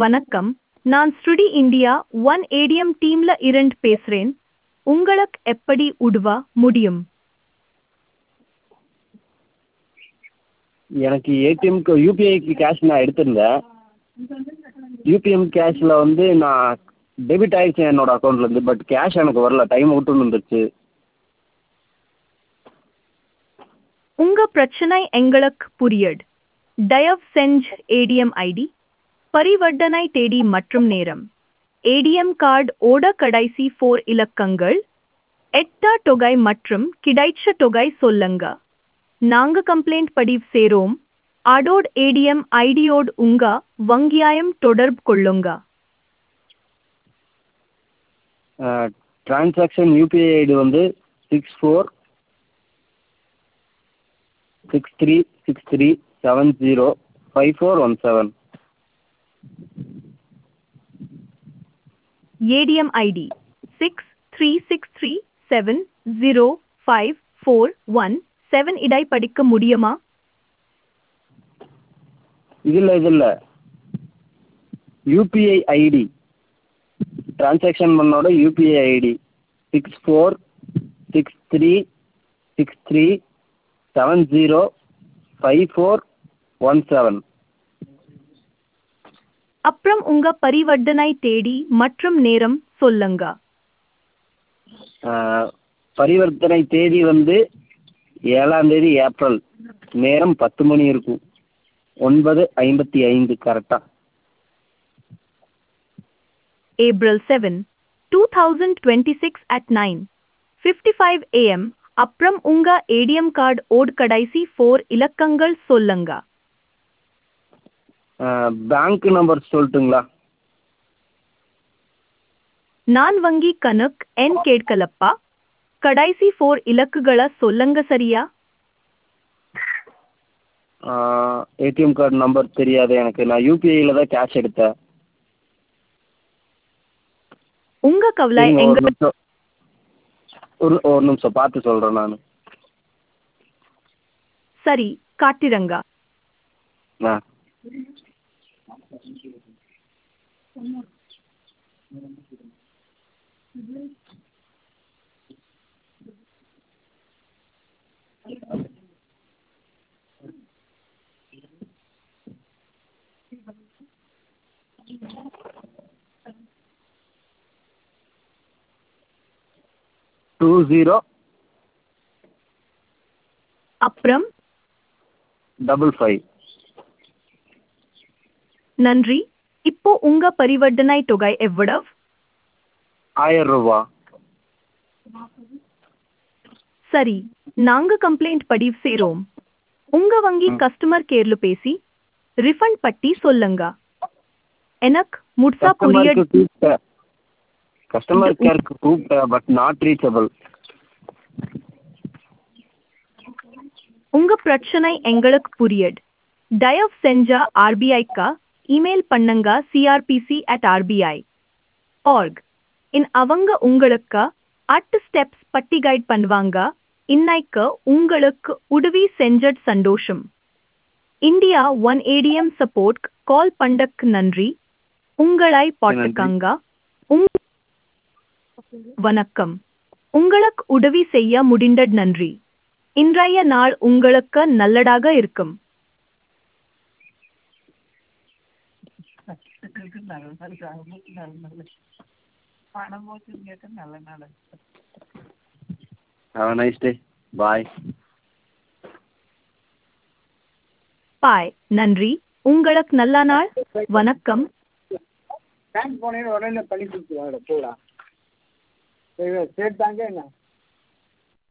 வணக்கம் நான் ஸ்ருடி இந்தியா ஒன் ஏடிஎம் டீம்ல இருந்து பேசுறேன் உங்களுக்கு எப்படி உதவ முடியும் எனக்கு ஏடிஎம்க்கு யூபிஐக்கு கேஷ் நான் எடுத்திருந்தேன் யூபிஎம் கேஷில் வந்து நான் டெபிட் ஆயிடுச்சு என்னோட அக்கௌண்ட்லேருந்து பட் கேஷ் எனக்கு வரல டைம் அவுட்டுன்னு வந்துருச்சு உங்க பிரச்சனை எங்களுக்கு புரியுது தயவு செஞ்சு ஏடிஎம் ஐடி பரிவர்த்தனை தேதி மற்றும் நேரம் ஏடிஎம் கார்டு ஓட கடைசி ஃபோர் இலக்கங்கள் எட்ட தொகை மற்றும் கிடைச்ச தொகை சொல்லுங்க நாங்க கம்ப்ளைண்ட் பதிவு சேரோம் அதோட ஏடிஎம் ஐடியோடு உங்க வங்கியாயம் தொடர்பு கொள்ளுங்க ட்ரான்சாக்ஷன் யூபிஐ ஐடி வந்து six four six three six three seven zero five four one seven ATM ID six three six three seven zero five four one seven இடை படிக்க முடியுமா இதில் இதில் யூபிஐ ஐடி ட்ரான்சாக்ஷன் பண்ணோட UPI ID six four six three six three seven zero five four one seven அப்புறம் உங்க பரிவர்த்தனை தேதி மற்றும் நேரம் சொல்லுங்க பரிவர்த்தனை தேதி வந்து ஏழாம் தேதி ஏப்ரல் நேரம் பத்து மணி இருக்கும் ஒன்பது ஐம்பத்தி ஐந்து கரெக்டாக April 7, 2026 at 9:55 am அப்புறம் உங்க ஏடிஎம் கார்டு ஓட் கடைசி ஃபோர் இலக்கங்கள் சொல்லுங்க பேங்க் நம்பர் சொல்லட்டுங்களா நான் வங்கி கணக்கு என் கேட்கலப்பா கடைசி ஃபோர் இலக்குகளை சொல்லுங்க சரியா ஏடிஎம் கார்டு நம்பர் தெரியாது எனக்கு நான் யூபிஐயில் தான் கேஷ் எடுத்தேன் உங்க கவலை இருங்க, எங்க ஒரு நிமிஷம் ஒரு ஒரு நிமிஷம் பார்த்து சொல்கிறேன் நான் சரி காட்டிரங்க ஆ டூ ஜீரோ அப்புறம் டபுள் ஃபைவ் நன்றி இப்போ உங்க பரிவர்த்தனை தொகை எவ்வளவு ஆயிரம் ரூபா சரி நாங்க கம்ப்ளைண்ட் பதிவு செய்றோம் உங்க வங்கி கஸ்டமர் கேர்ல பேசி ரிஃபண்ட் பட்டி சொல்லுங்க எனக்கு முட்சா புரிய கஸ்டமருக்கு கூப்பிட்டேன் கஸ்டமர் கேருக்கு கூப்பிட்டேன் பட் நாட் ரீச்சபிள் உங்க பிரச்சனை எங்களுக்கு புரியுது தயவு செஞ்சா ஆர்பிஐக்கா இமெயில் பண்ணுங்க CRPC at RBI org in அவங்க உங்களுக்கு அட் ஸ்டெப்ஸ் பட்டி கைட் பண்ணுவாங்க இன்னைக்கு உங்களுக்கு உதவி செஞ்சட் சந்தோஷம் India one ATM support call பண்ணக்கு நன்றி உங்களை பாட்டுக்கங்க உங் வணக்கம் உங்களுக்கு உதவி செய்ய முடிந்தது நன்றி இன்றைய நாள் உங்களுக்கு நல்லதாக இருக்கும் ஹாவ் நைஸ் டே பாய் பாய் நன்றி உங்களுக்கு நல்ல நாள் வணக்கம் பேங்க் போனேன்னு உடனே பண்ணி கொடுத்துருவாங்க போடா சரி ஸ்டேட் பேங்கே என்ன